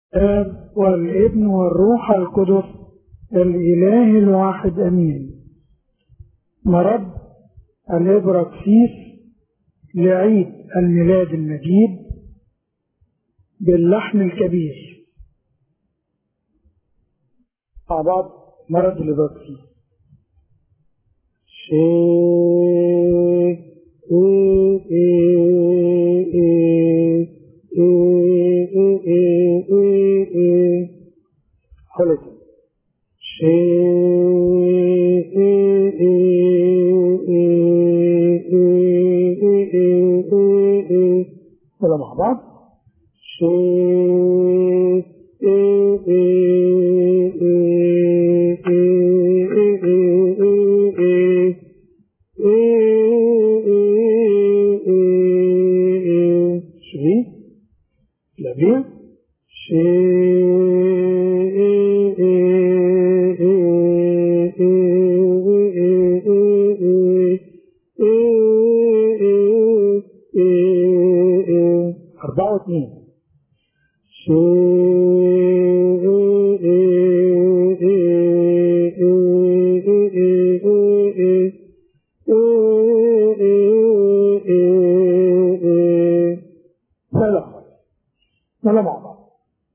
الآب والابن والروح القدس الإله الواحد أمين مرض الإبراكسيس لعيد الميلاد المجيد باللحن الكبير مع بعض مرض الإبراكسيس شيء إيه إيه إيه إيه إيه إيه إيه إيه حلت شيء إيه إيه إيه إيه إيه إيه إيه يلا مع بعض شيء إيه إيه إيه إيه إيه إيه إيه شوفي لابيه أربعة واثنين لا لا مع بعض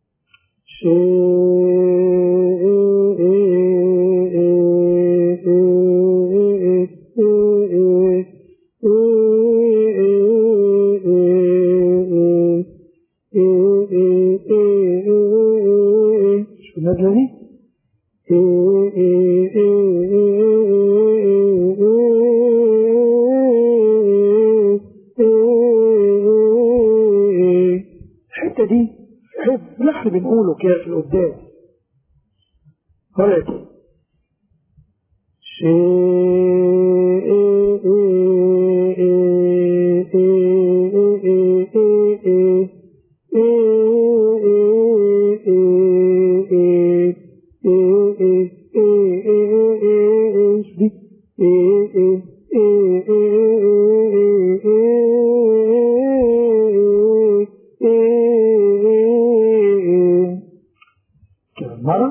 شو النازلة دي؟ الحتة دي نحن بنقوله كده في القدام ولكن كمان مرة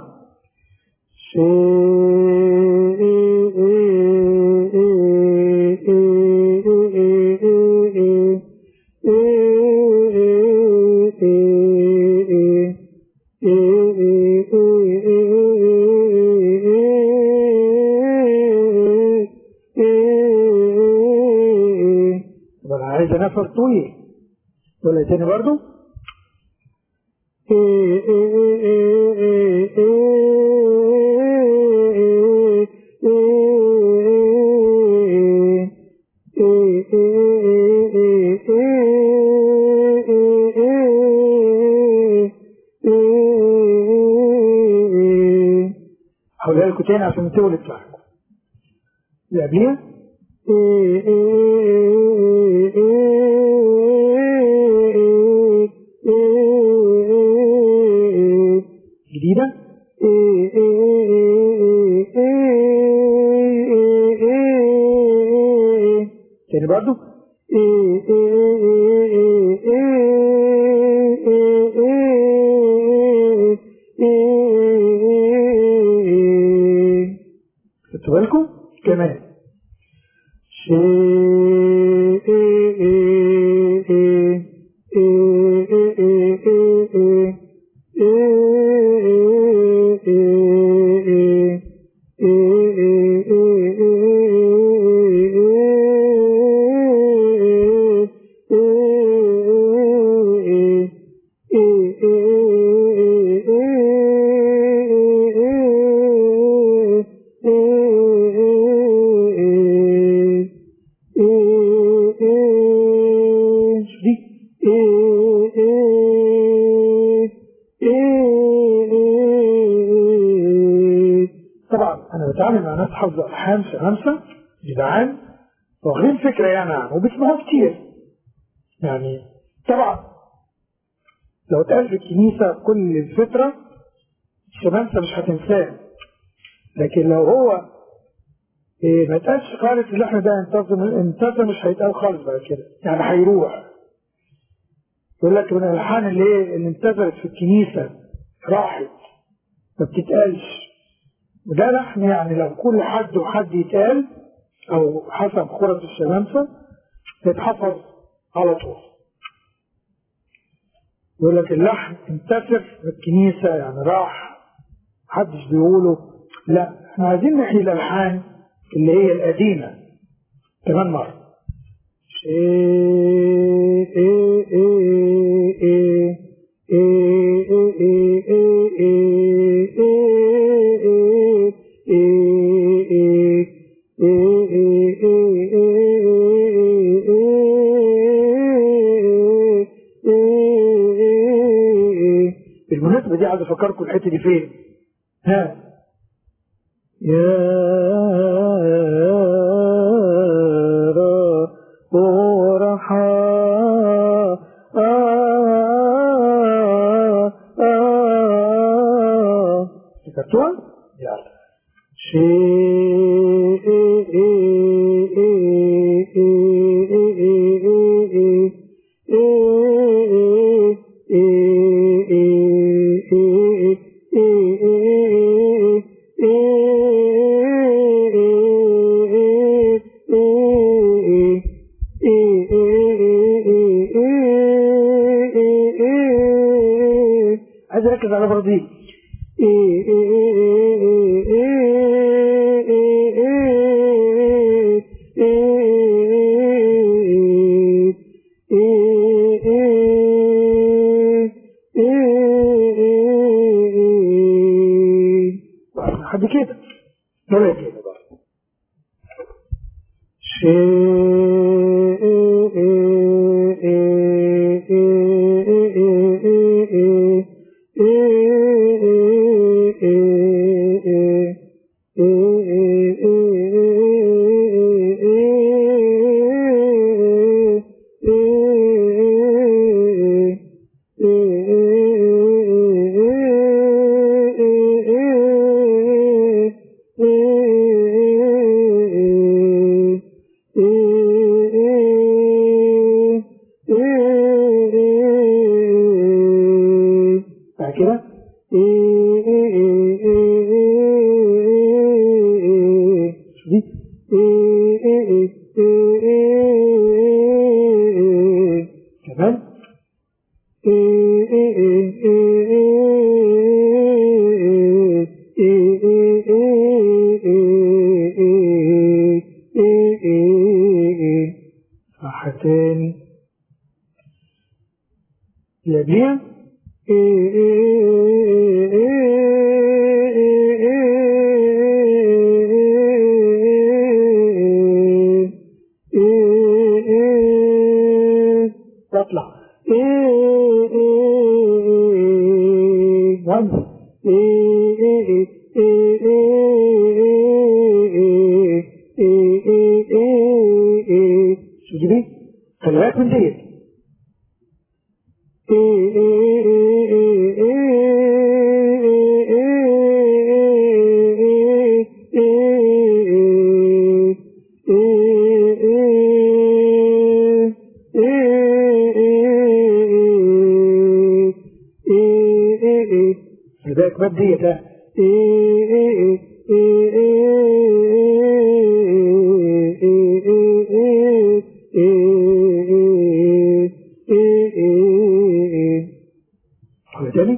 طب انا عايز انفر طويل ولا تاني برضو هقولها لكم تاني عشان تولد بتاعكم اللي قبليها جديدة تاني برضو خدتوا بالكم كمان دي طبعا انا بتعامل مع ناس حافظه الحان في خمسه جدعان واخدين فكره يعني عنه وبيسمعوه كتير يعني طبعا لو اتقال في الكنيسه كل فتره الشمامسه مش هتنساه لكن لو هو إيه ما اتقالش خالص اللي احنا ده انتظم انتظم مش هيتقال خالص بعد كده يعني هيروح يقول لك من الالحان اللي ايه اللي انتظرت في الكنيسه راحت ما بتتقالش وده لحن يعني لو كل حد وحد يتقال او حسب خرة الشمامسة يتحفظ على طول يقول لك اللحن انتشر في الكنيسة يعني راح محدش بيقوله لا احنا عايزين نحيي الالحان اللي هي القديمة كمان مرة إيه إيه إيه إيه إيه إيه إيه بالمناسبة دي عايز افكركم الحتة دي فين ها يا ورحا ذكرتوها؟ يلا عايز اركز على برضه دي لحد كده ولا كده برضه بعد كده شو دي كمان صح تاني اللي قبليها تطلع وانس شو دي خلي بالك من ديت فذاك باب ديت ها قول تاني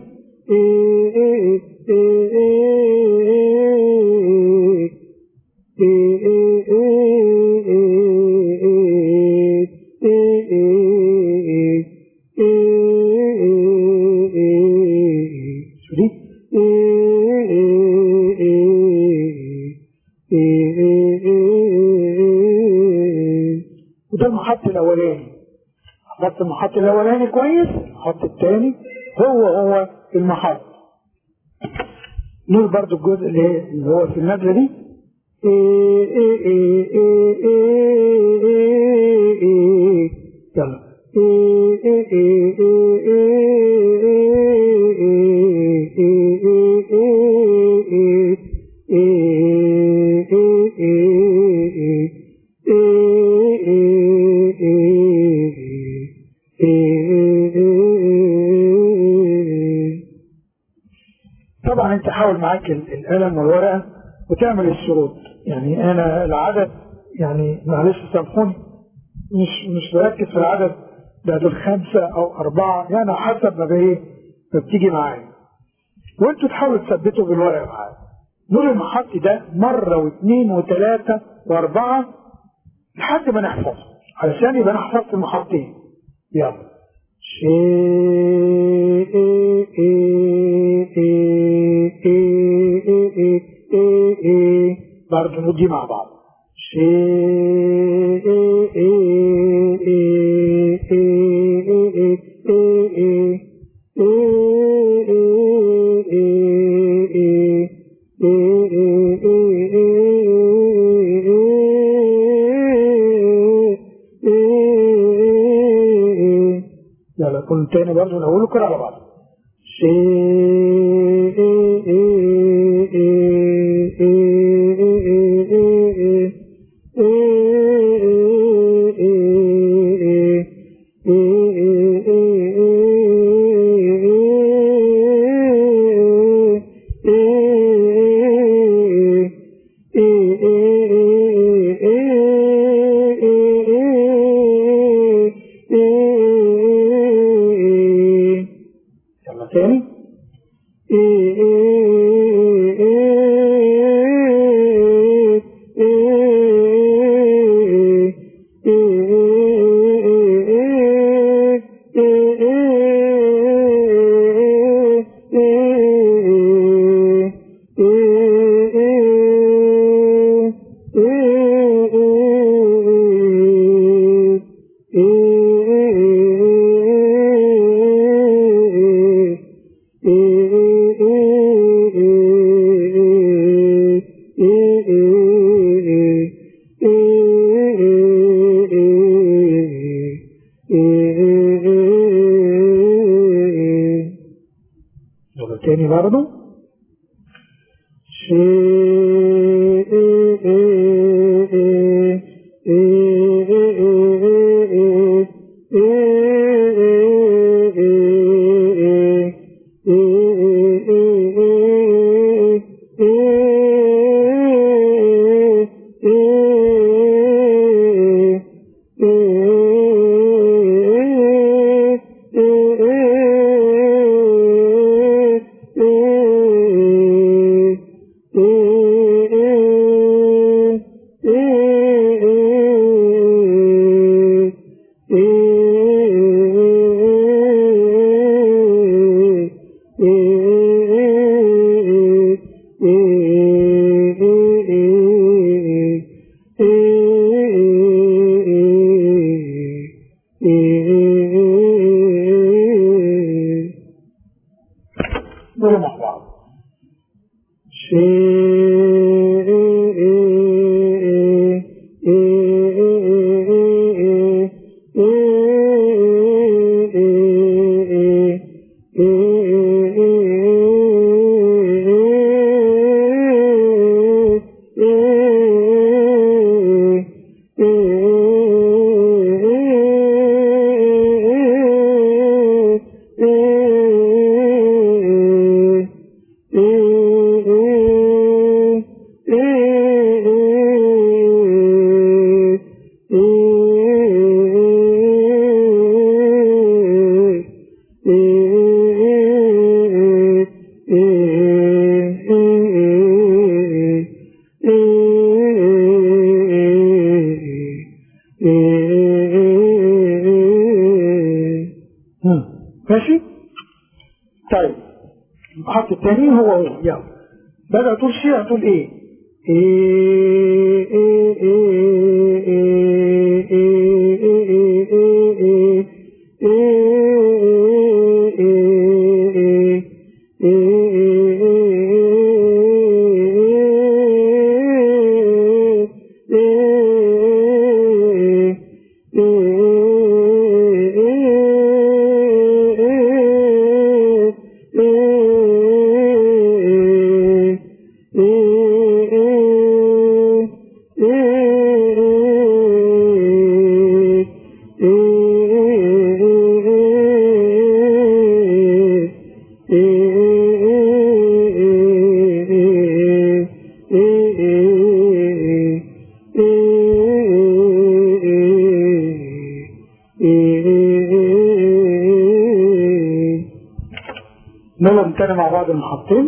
شو دي وده المحط الاولاني حط المحط الاولاني كويس حط الثاني هو هو المحط نقول برضو الجزء اللي هي- اللي هو في النبذه دي يلا طبعا انت حاول معاك القلم والورقة وتعمل الشروط يعني انا العدد يعني معلش سامحوني مش مش بركز في العدد ده دول خمسة او اربعة يعني حسب ما بايه بتيجي معايا وانتوا تحاولوا تثبتوا بالورقة معايا نور المحطي ده مرة واثنين وثلاثة واربعة لحد ما نحفظه علشان يبقى انا حفظت المحطين يلا شيء برضه نودي مع بعض شيء يلا كل تاني برضه نقوله كده على بعض يلا تاني يلا تاني برضه نقول مع بعض ماشي طيب الخط الثاني هو هو يلا بدأ تقول شيء هتقول ايه ايه ايه ايه ايه ايه ايه ايه يلا نتاني مع بعض المحطين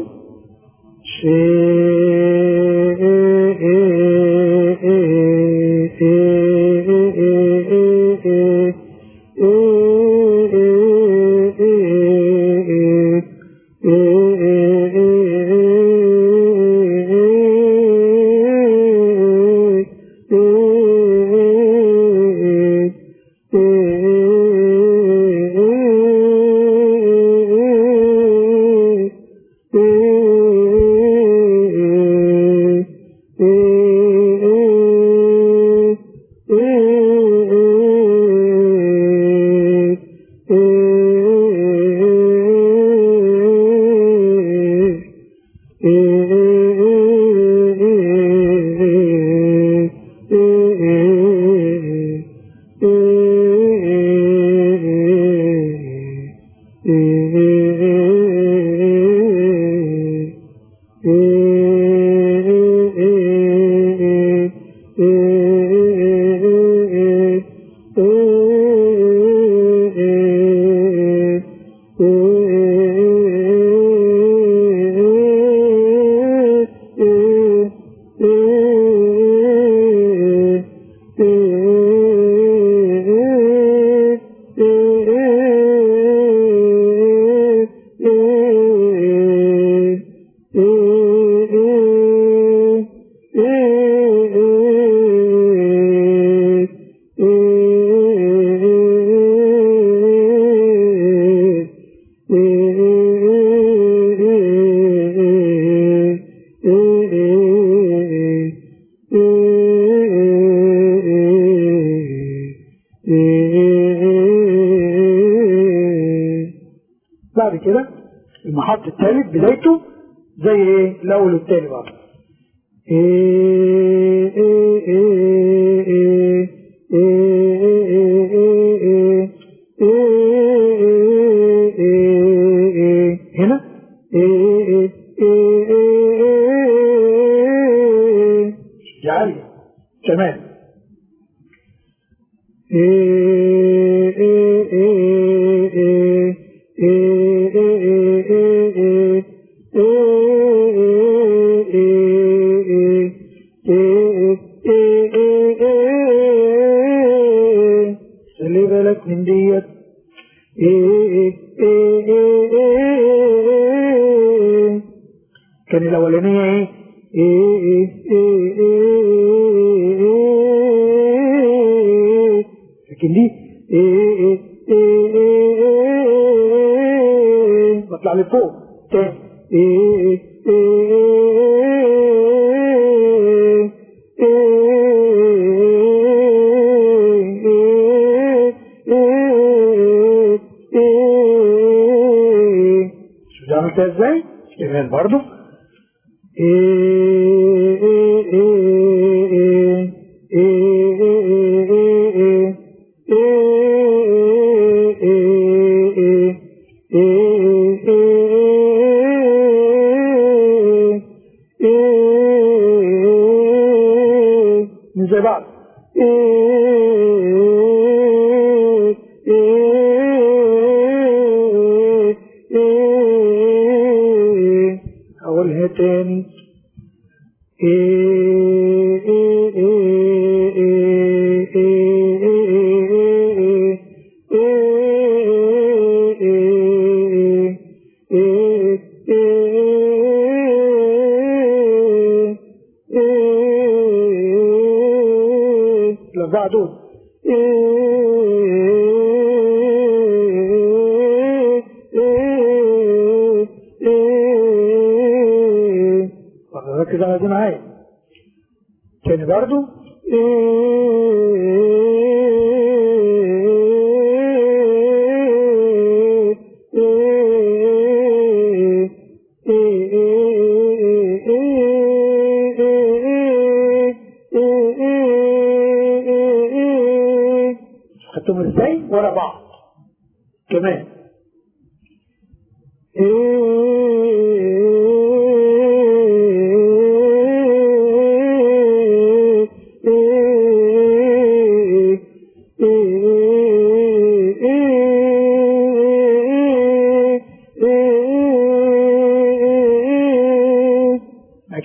بعد كده المحط الثالث بدايته زي ايه الاول والثاني بقى إيه إيه إيه إيه إيه إيه إيه إيه إيه هنا إيه إيه إيه يا علي كمان إيه إيه إيه إيه خلي بالك من ديت كان الاولانيه ايه لكن دي بطلع لفوق تاني شوف عملتها ازاي؟ كمان برضو من زي بعض أقولها تاني بعده ركز على دي معايا تاني برضو خدتهم ازاي ورا بعض كمان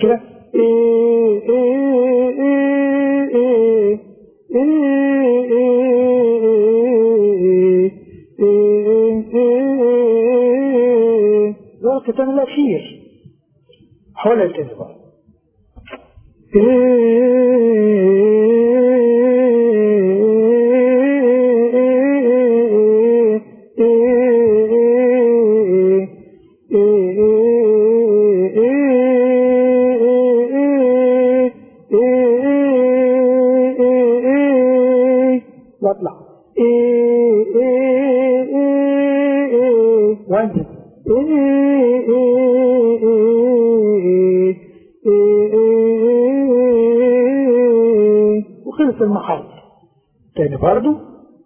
كده إيه إيه إيه إيه إيه ده الختام الأخير حول الكذب واطلع وانزل وخلص المحل تاني برضو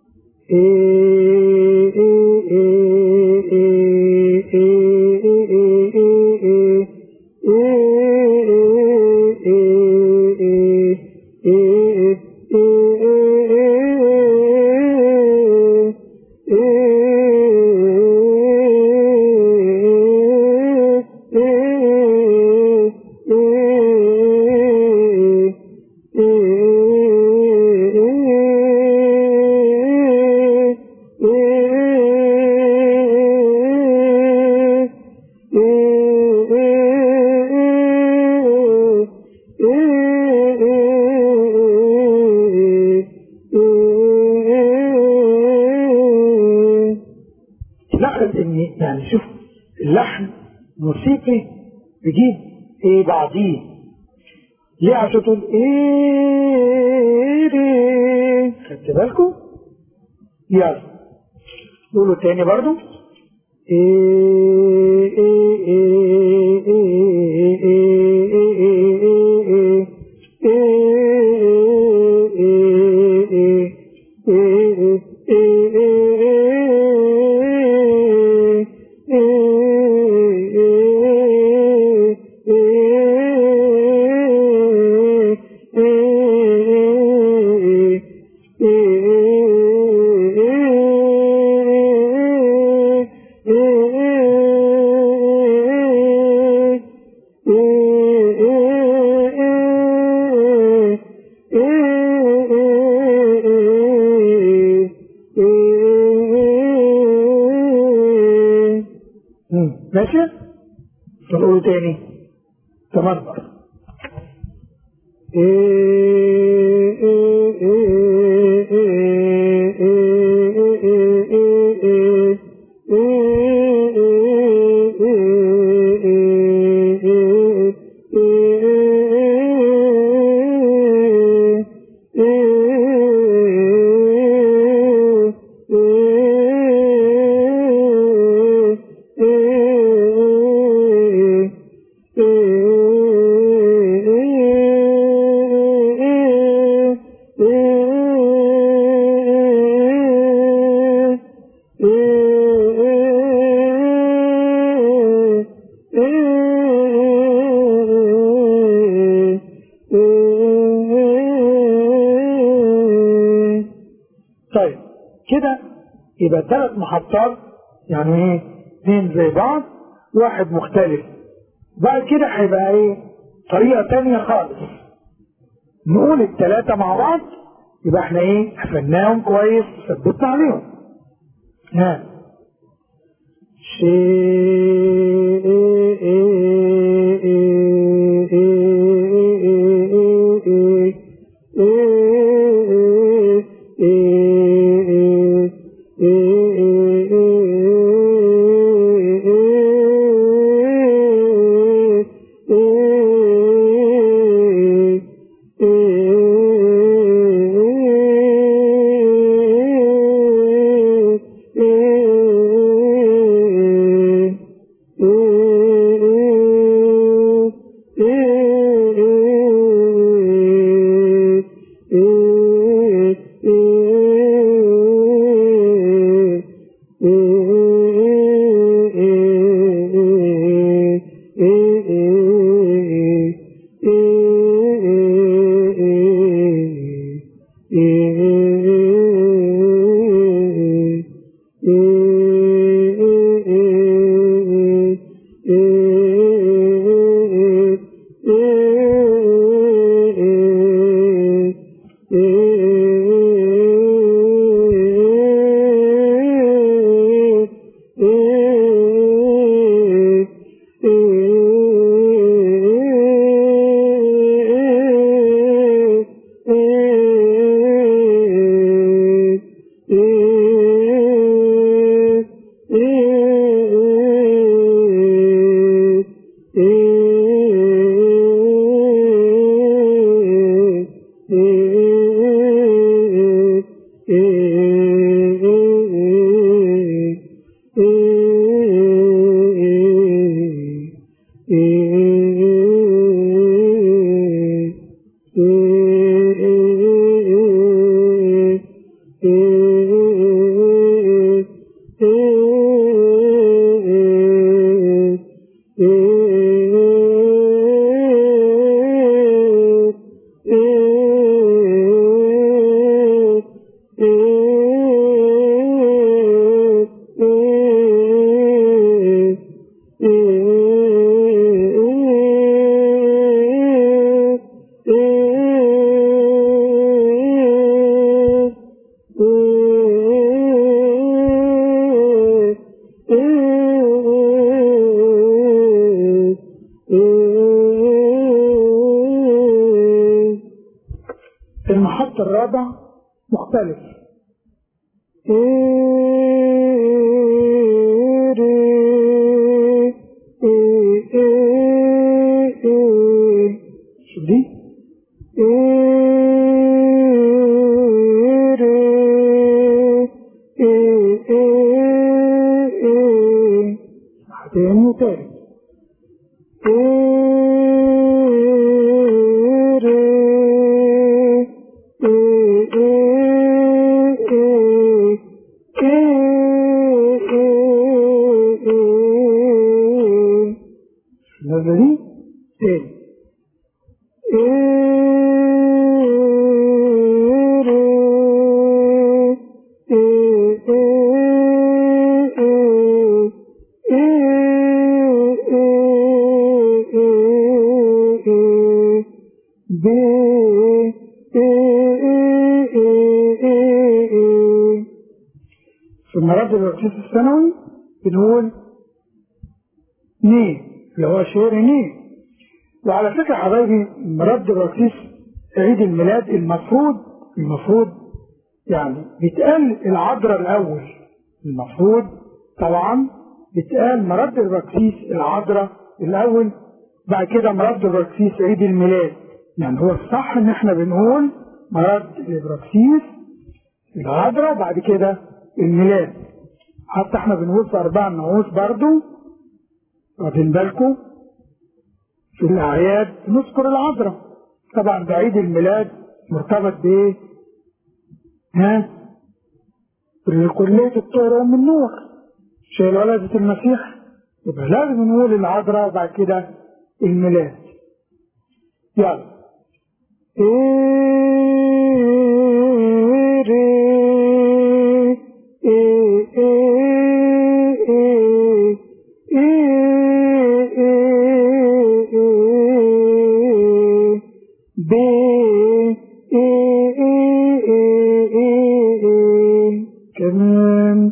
لاحظ ان يعني شوف اللحن موسيقي بيجيب ايه بعديه ليه عشان تقول ايه دي خدت بالكم يلا قولوا تاني برضو ايه ايه ايه ايه ايه ايه ايه ايه ماشي نقول تاني كمان مرة طيب كده يبقى ثلاث محطات يعني ايه اثنين زي بعض واحد مختلف بعد كده هيبقى ايه طريقة تانية خالص نقول الثلاثة مع بعض يبقى احنا ايه حفظناهم كويس وثبتنا عليهم ها المحط الرابع مختلف شو دي؟ تاني وتالت النازلة دي تاني في المرض الوقتي الثانوي بنقول ني اللي هو شعر ني وعلى فكرة حبايبي مرد الرقيس عيد الميلاد المفروض المفروض يعني بيتقال العذراء الأول المفروض طبعا بيتقال مرد الرقيس العذراء الأول بعد كده مرد الرقيس عيد الميلاد يعني هو الصح إن إحنا بنقول مرد الرقيس العذراء بعد كده الميلاد حتى إحنا بنقول في أربع نعوس برضو واخدين بالكم في الأعياد نذكر العذراء طبعا بعيد الميلاد مرتبط بإيه؟ ها؟ بكلية الطهر أم النور شيء ولدة المسيح يبقى لازم نقول العذراء وبعد كده الميلاد يلا إيه ري إيه إيه إيه ب كمان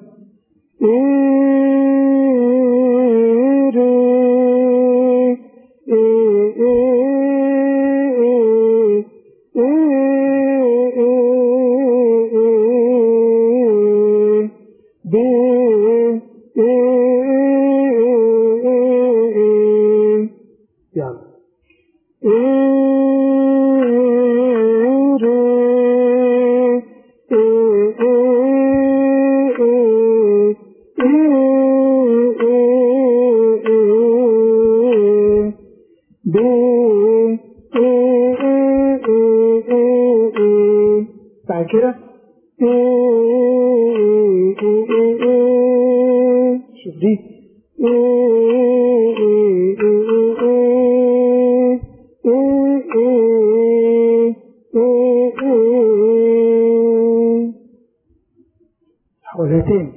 يلا بعد كده شوف دي حولتين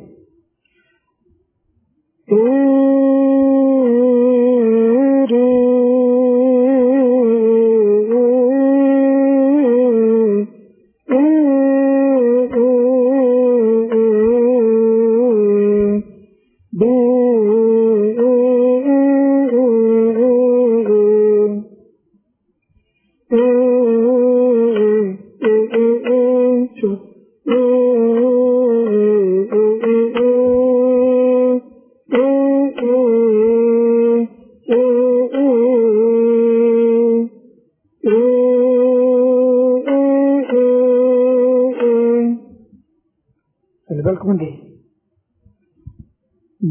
خلي بالكم من دي ب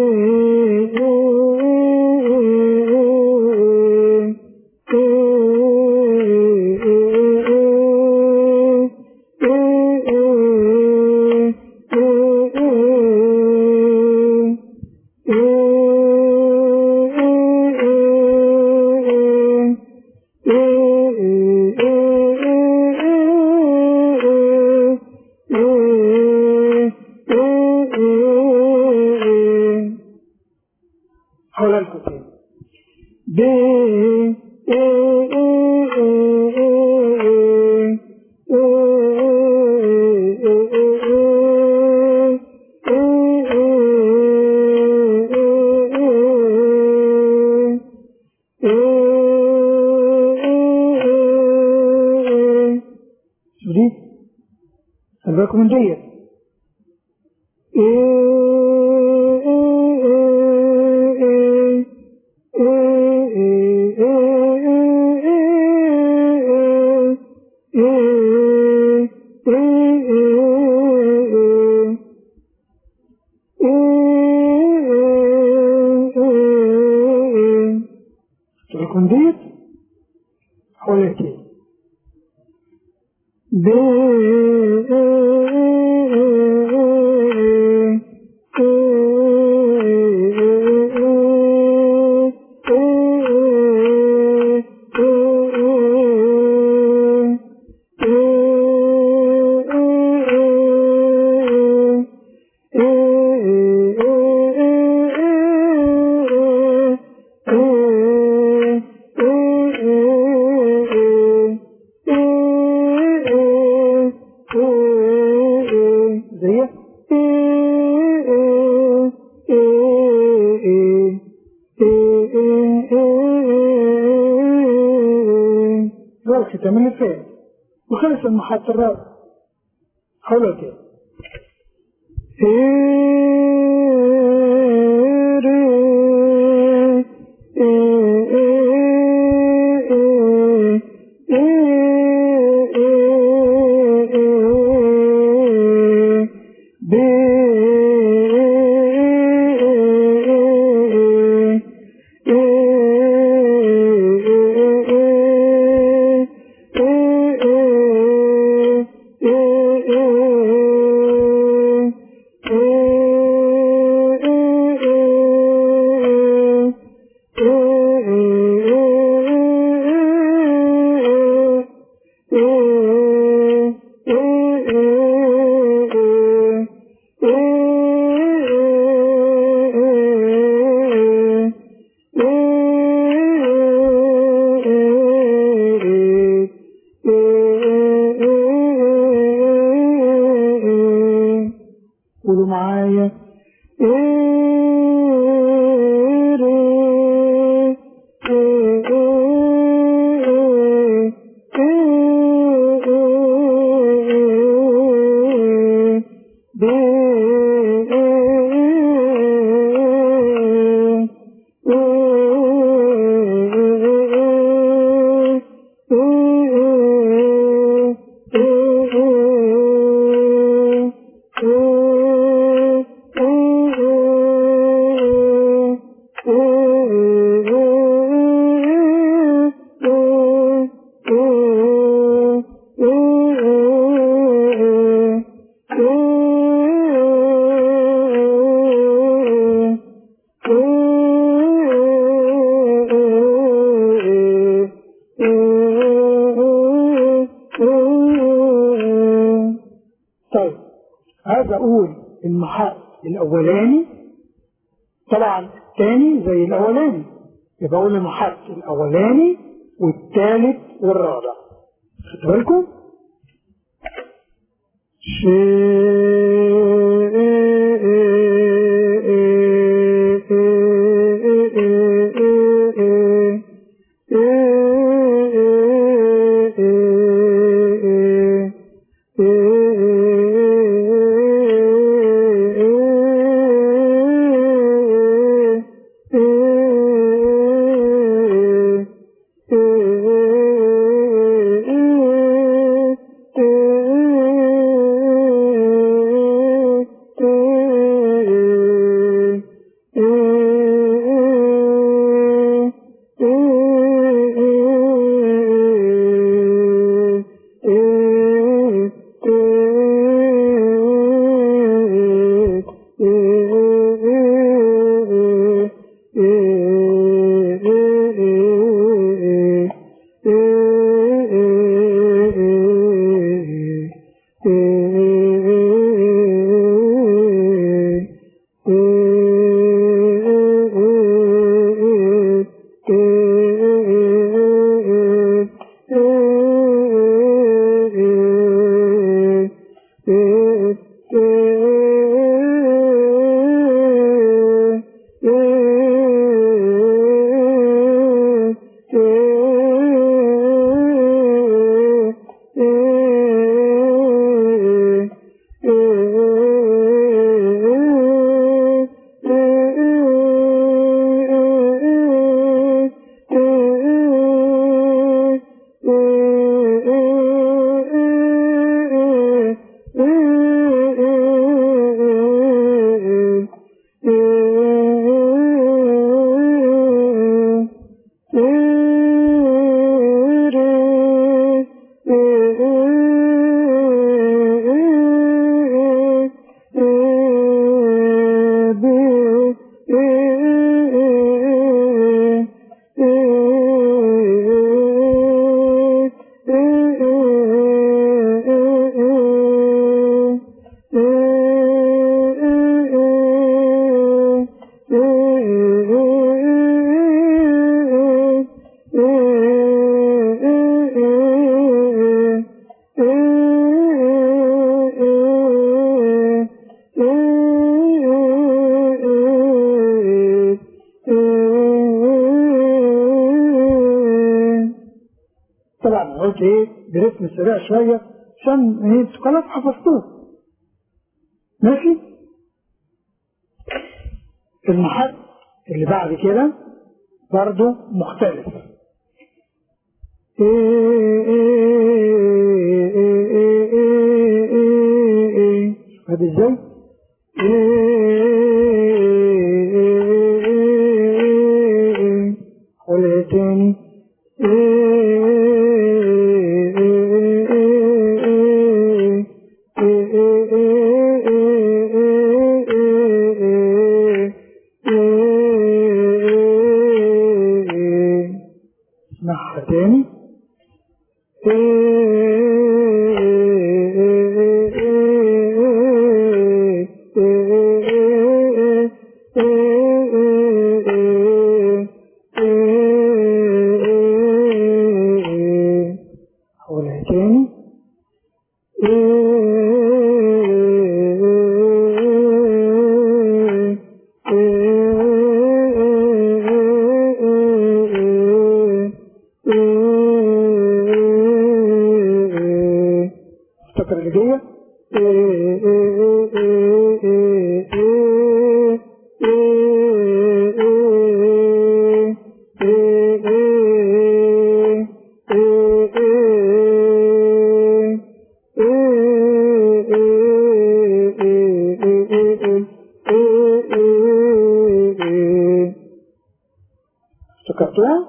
حول الحسين ب شو دي؟ خلي بالكم من ديت تكون ديت حولتين ب زي دول ختام اللسان وخلص المحط الرابع حولوا كده قولوا معايا طيب هذا أقول المحط الأولاني طبعا الثاني زي الأولاني يبقى أقول المحط الأولاني والثالث والرابع خدوا بالكم؟ طبعا أنا قلت ايه برتم سريع شوية عشان ايه خلاص حفظتوه ماشي المحط اللي بعد كده برضو مختلف هذا ازاي ولا تاني اسمعها تاني حولها تاني افتكر اللي جايه افتكرتوها؟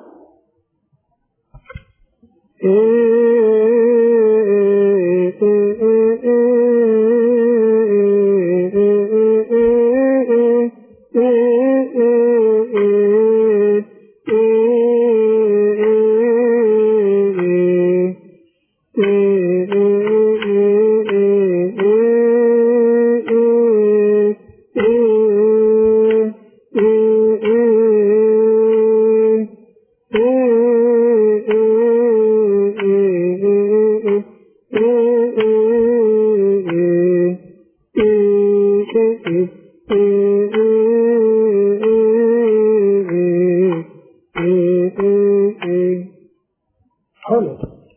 حلو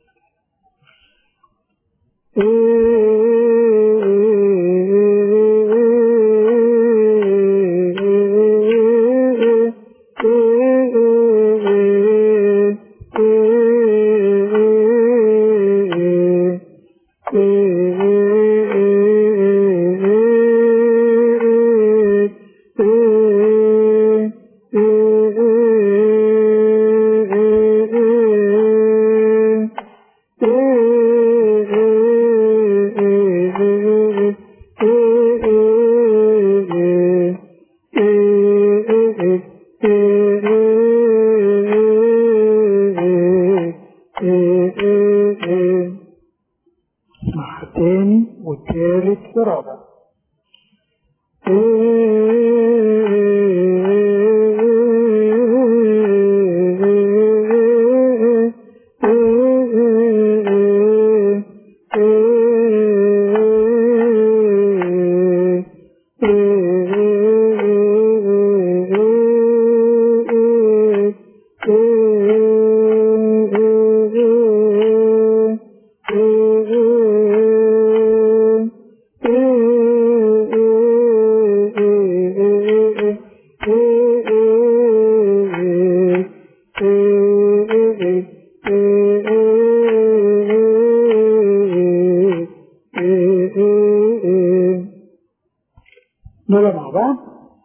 اسمعها تاني والتالت والرابع نقولها مع بعض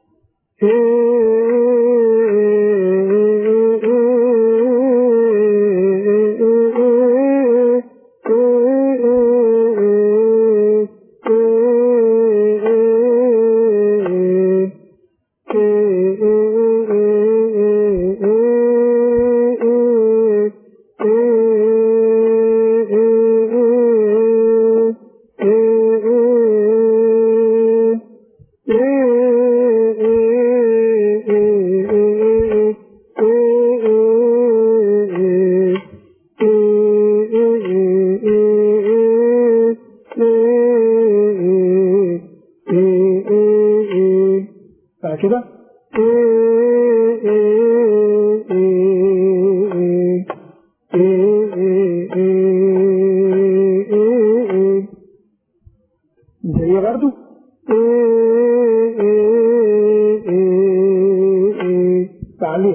بعد كده زي برضو تعليق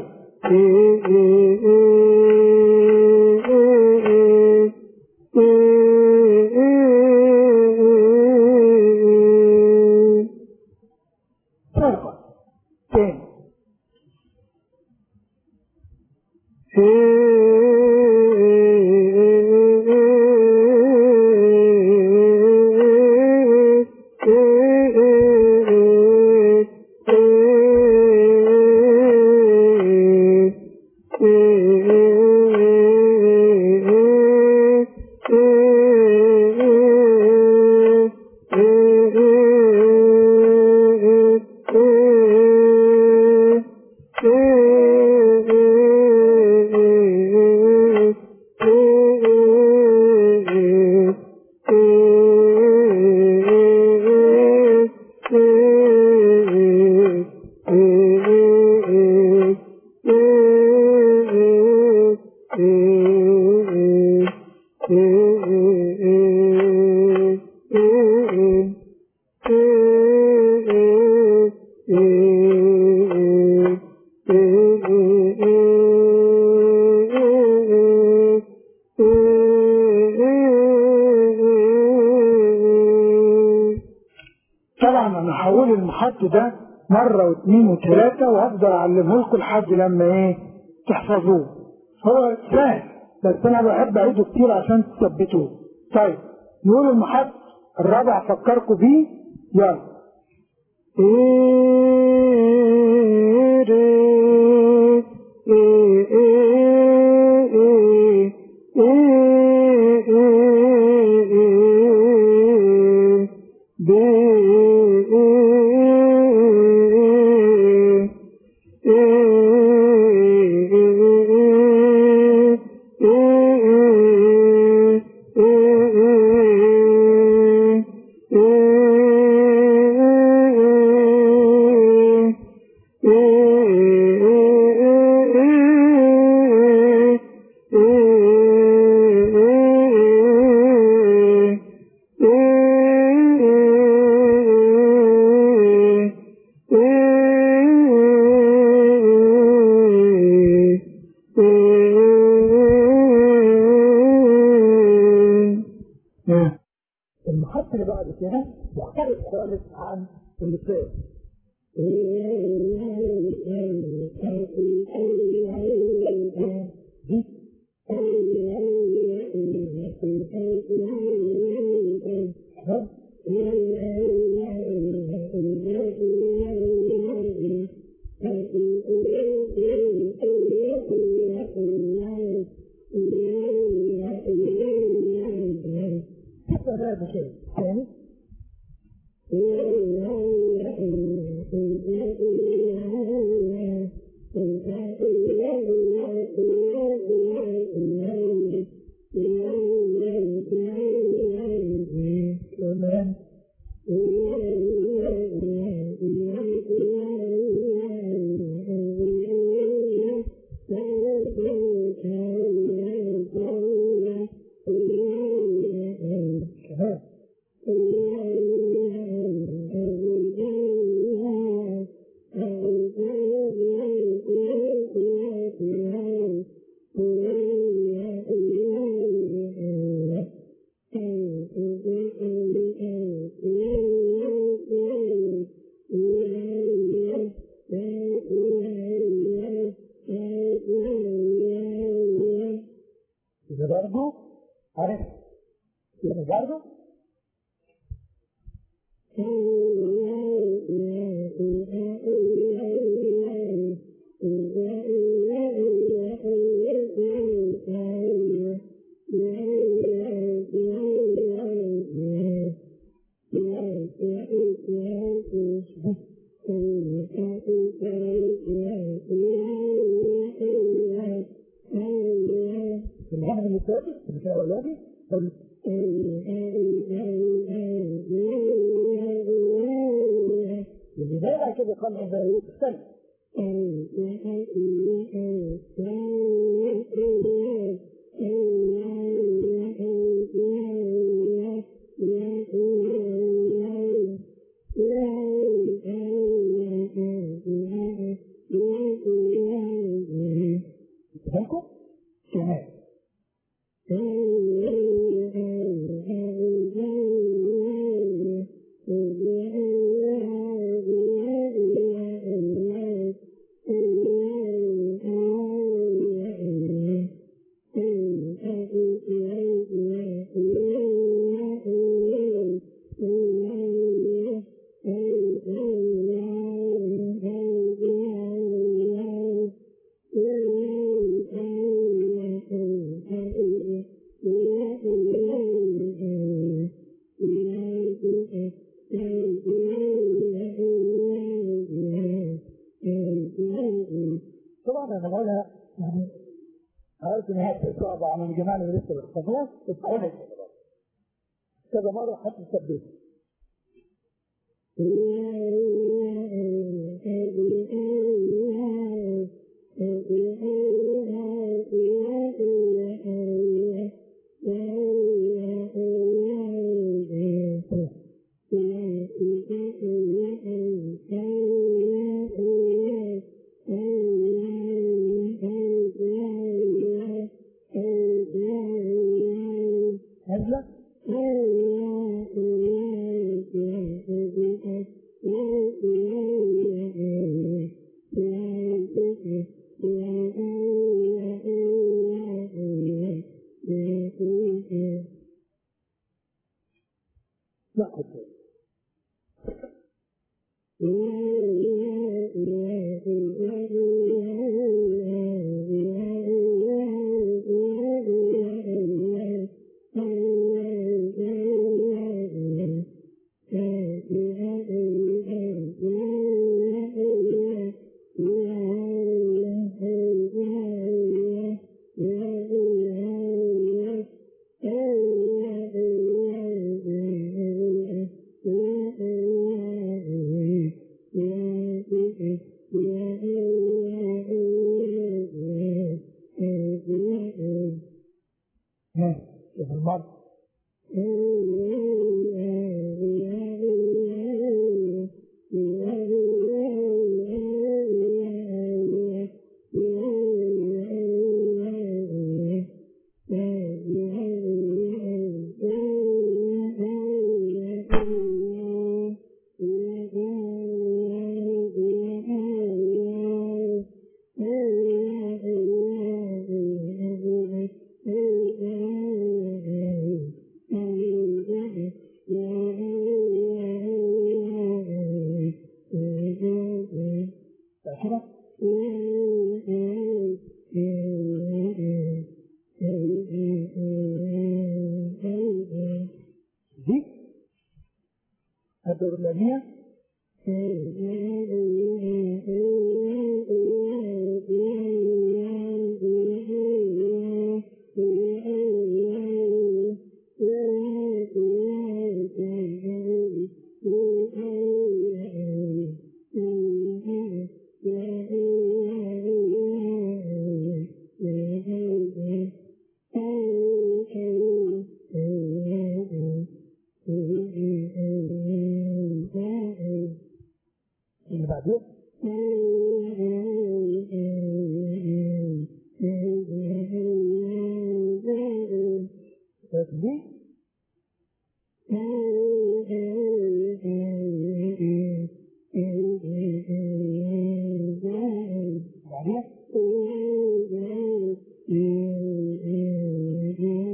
فرقة تاني طبعا انا هقول المحط ده مرة واثنين وثلاثة وهفضل اعلمه لكم لحد لما ايه تحفظوه هو سهل بس انا بحب اعيده كتير عشان تثبتوه طيب نقول المحط الرابع افكركم بيه يلا إيه ري إيه إيه إيه إيه إيه إيه بي المحط اللي بعد كده مختلف خالص عن اللي فات دي تقرا بشيء ثاني كمان كمان برضه عارف يعني برضه الغنم اللي فاتت اللي فيها اولادي اللي دايما كده قلب زي السلم بالكم كمان طبعا انا بقولها يعني عارف ان هي صعبه على الجماعه اللي لسه بيحفظوها بس بقولها كذا مره حتى ثبت نازله لا حتى ها شوف المرض كده دي الدورلانية اللي بعدين دي بعدين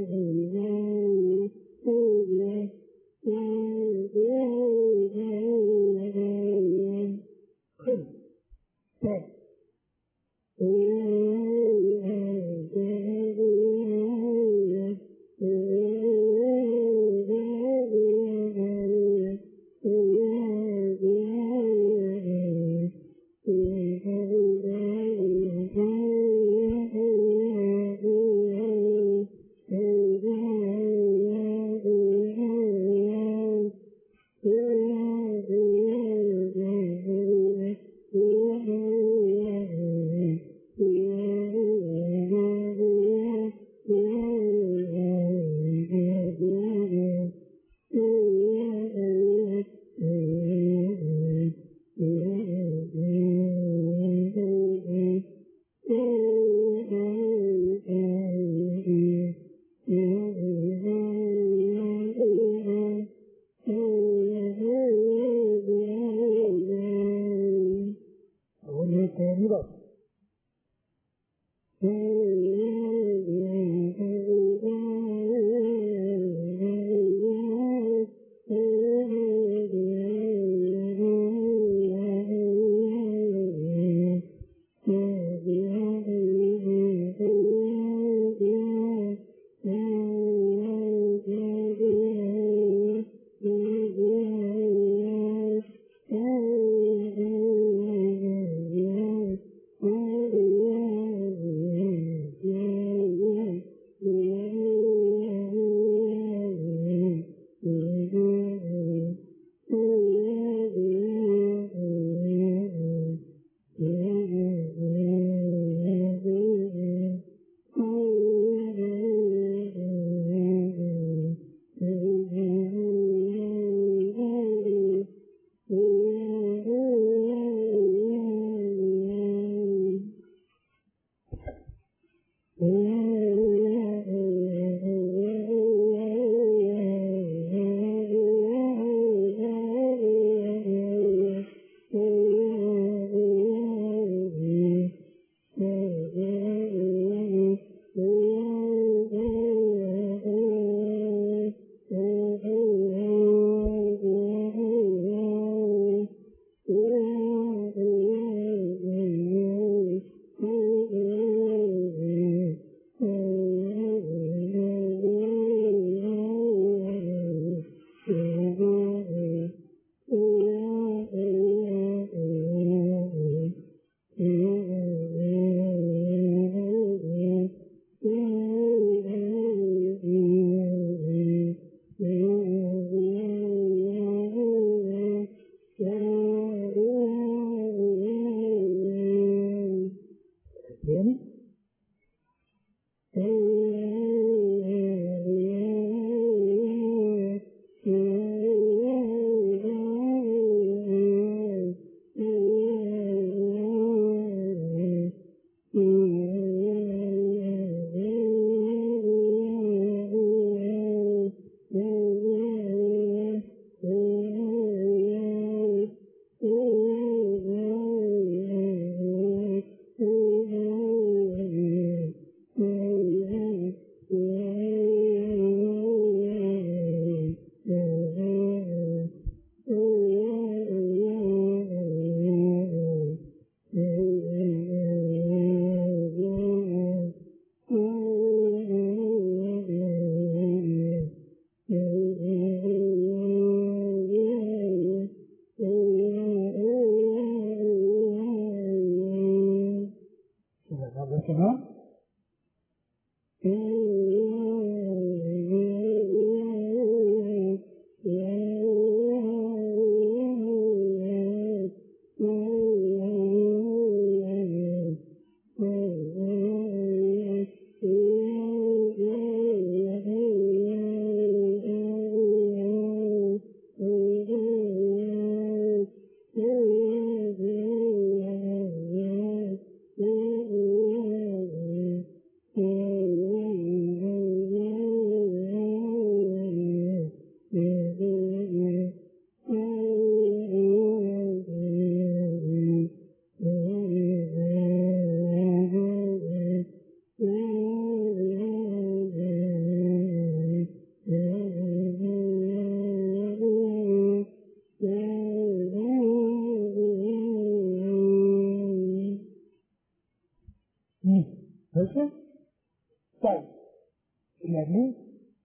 ماشي طيب يعني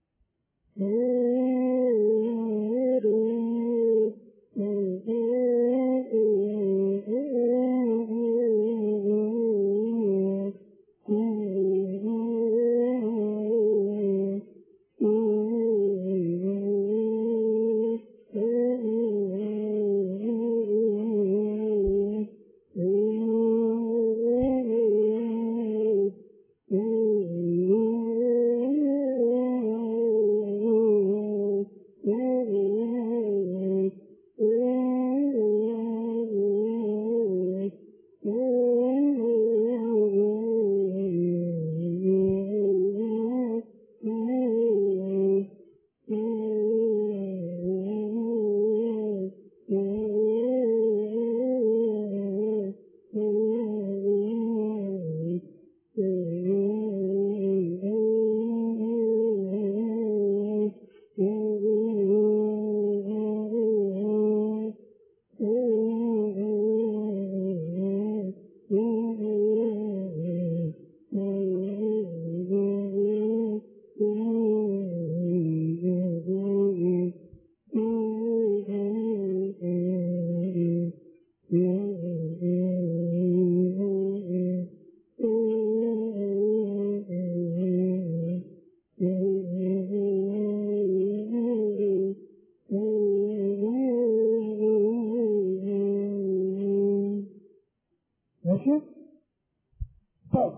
ماشي طيب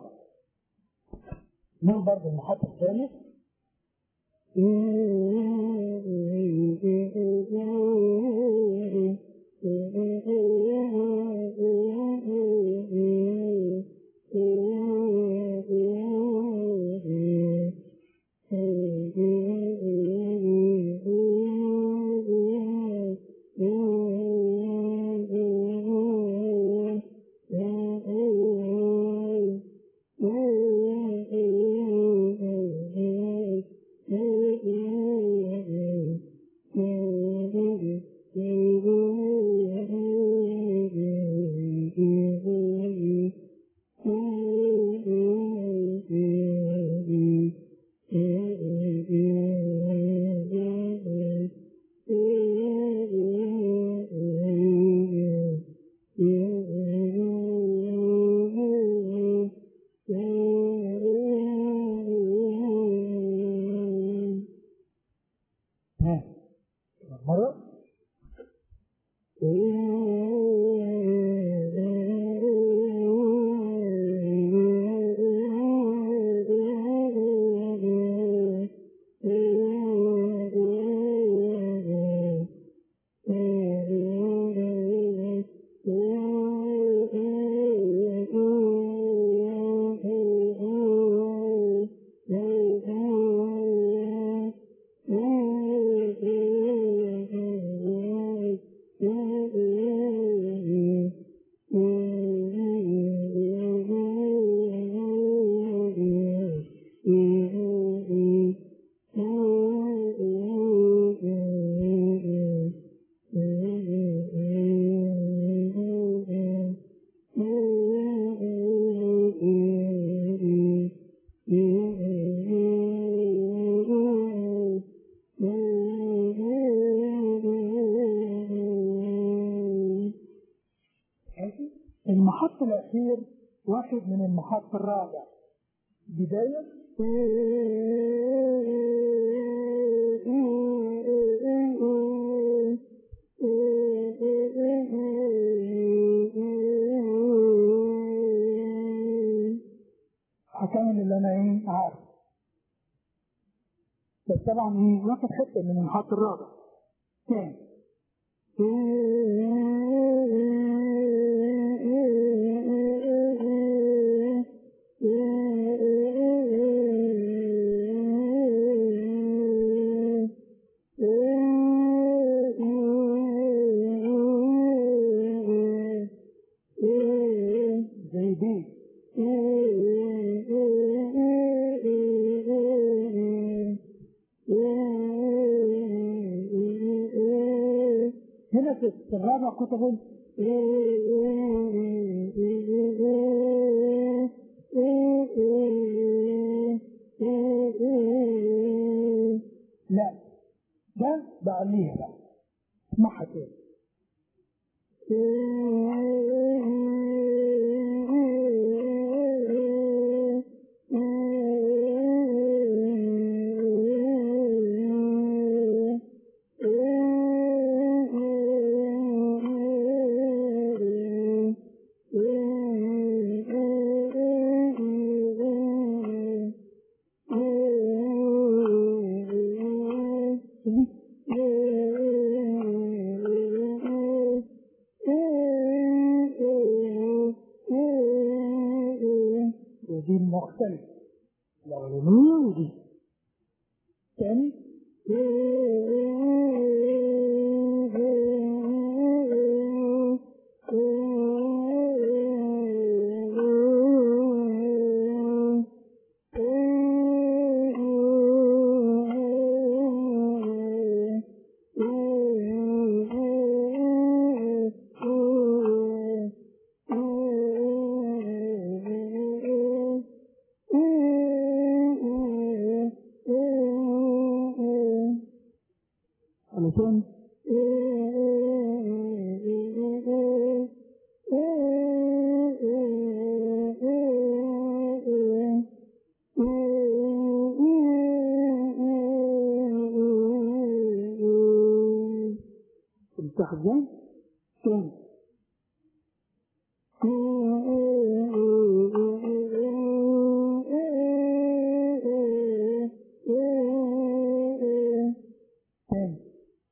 من برضه المحط الثاني ها مرة المحط الأخير واحد من المحط الرابع بداية هكمل اللي انا ايه عارف بس طبعا ايه واخد حته من المحط الرابع تاني زي دي هنا في الرابع كتب لا ده بعليها بقى اسمعها تاني ودي المختلف الأولانية ودي تاني علشان تفتح ازاي؟ تاني تاني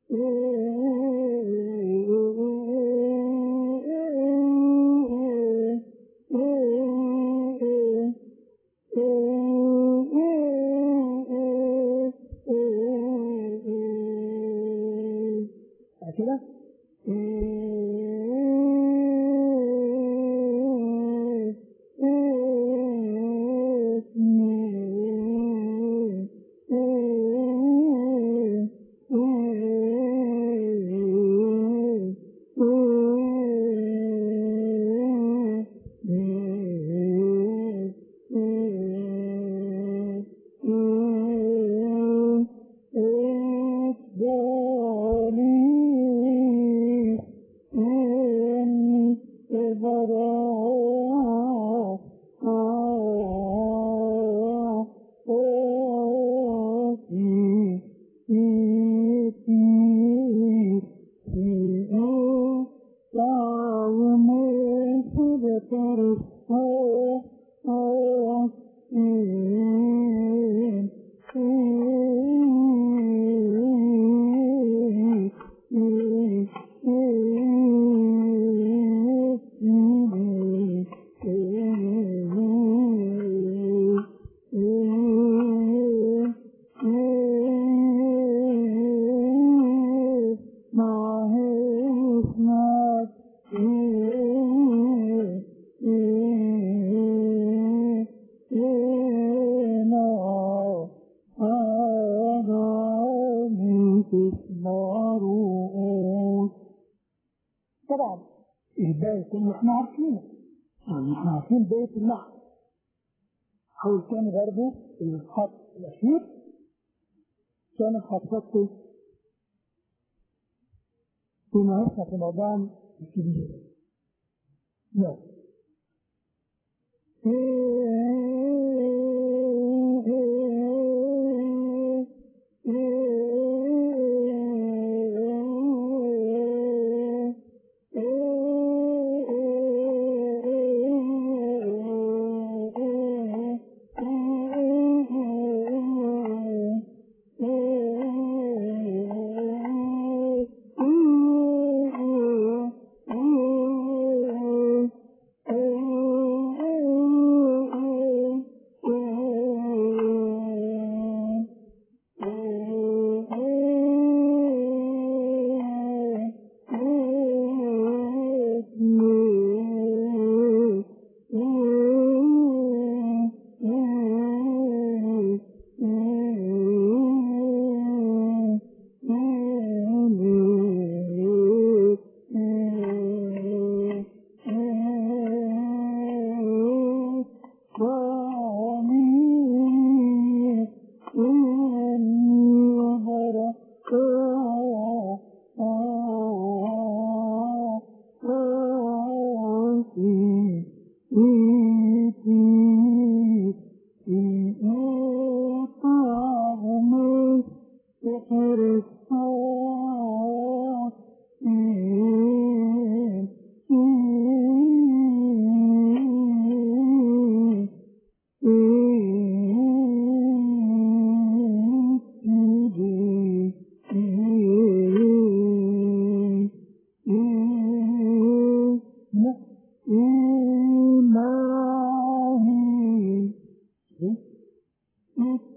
كده طبعا الباقي كله احنا عارفينه يعني احنا عارفين بيت اللحم حاول تاني برضه الخط الاخير كان خطته فيما يسمى في موضوع الكبير يلا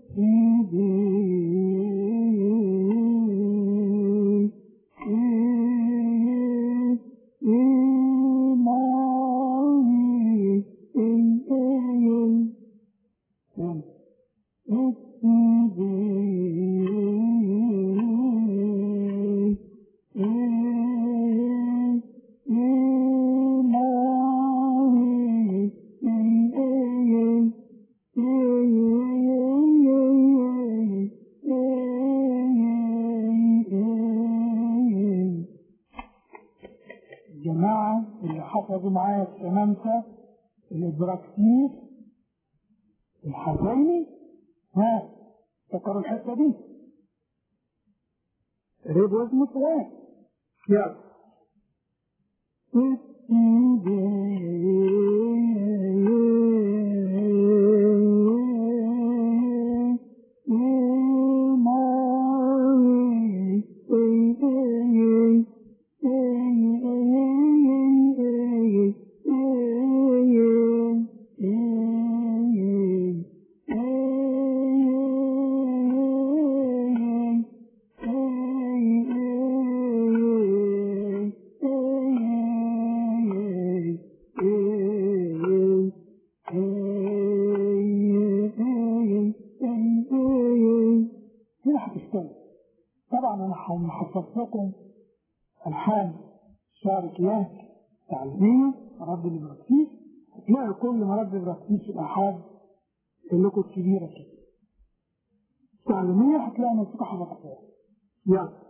الجماعة اللي حفظوا معايا السمامسة الإبراكسيس الحزيني ها افتكروا الحتة دي ريب وزنه سواء يلا هنا هتشتغل طبعا انا هحفظ لكم الحان شعر كياه تعليميه مرد الابراكسيس هتلاقي كل مرد الابراكسيس في الالحان لكم الكبيره كده تعليميه هتلاقي موسيقى حفظتها يلا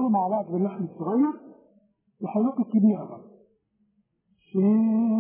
انزلوا مع بعض باللحن الصغير وحضرتك الكبيرة بقى شيء